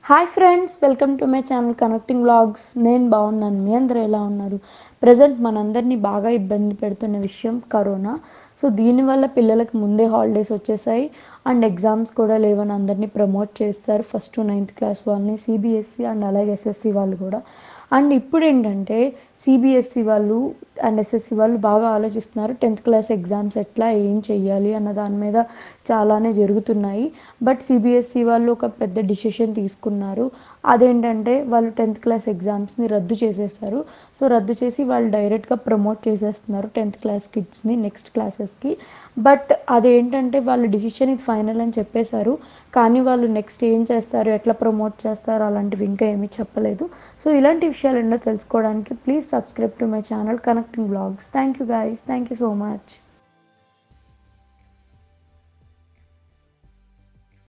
hi friends welcome to my channel connecting vlogs నేను బాగున్నాను మీ అందరూ ఎలా ఉన్నారు ప్రజెంట్ మనందరినీ బాగా ఇబ్బంది పెడుతున్న విషయం కరోనా సో దీనివల్ల పిల్లలకి ముందే హాలిడేస్ వచ్చేసాయి అండ్ ఎగ్జామ్స్ కూడా లేవని అందరినీ ప్రమోట్ చేస్తారు ఫస్ట్ టు నైన్త్ క్లాస్ వాళ్ళని సిబిఎస్సి అండ్ అలాగే ఎస్ఎస్సి వాళ్ళు కూడా అండ్ ఇప్పుడు ఏంటంటే సిబిఎస్సి వాళ్ళు అండ్ ఎస్ఎస్సి వాళ్ళు బాగా ఆలోచిస్తున్నారు టెన్త్ క్లాస్ ఎగ్జామ్స్ ఎట్లా ఏం చెయ్యాలి అన్న దాని మీద చాలానే జరుగుతున్నాయి బట్ సిబిఎస్సి వాళ్ళు ఒక పెద్ద డిసిషన్ తీసుకున్నారు అదేంటంటే వాళ్ళు టెన్త్ క్లాస్ ఎగ్జామ్స్ని రద్దు చేసేస్తారు సో రద్దు చేసి వాళ్ళు డైరెక్ట్గా ప్రమోట్ చేసేస్తున్నారు టెన్త్ క్లాస్ కిడ్స్ని నెక్స్ట్ క్లాసెస్కి బట్ అదేంటంటే వాళ్ళ డిసిషన్ ఇది ఫైనల్ అని చెప్పేశారు కానీ వాళ్ళు నెక్స్ట్ ఏం చేస్తారు ఎట్లా ప్రమోట్ చేస్తారు అలాంటివి ఇంకా ఏమీ చెప్పలేదు సో ఇలాంటి విషయాలు ఎన్నో తెలుసుకోవడానికి please subscribe to my channel connecting blogs thank you guys thank you so much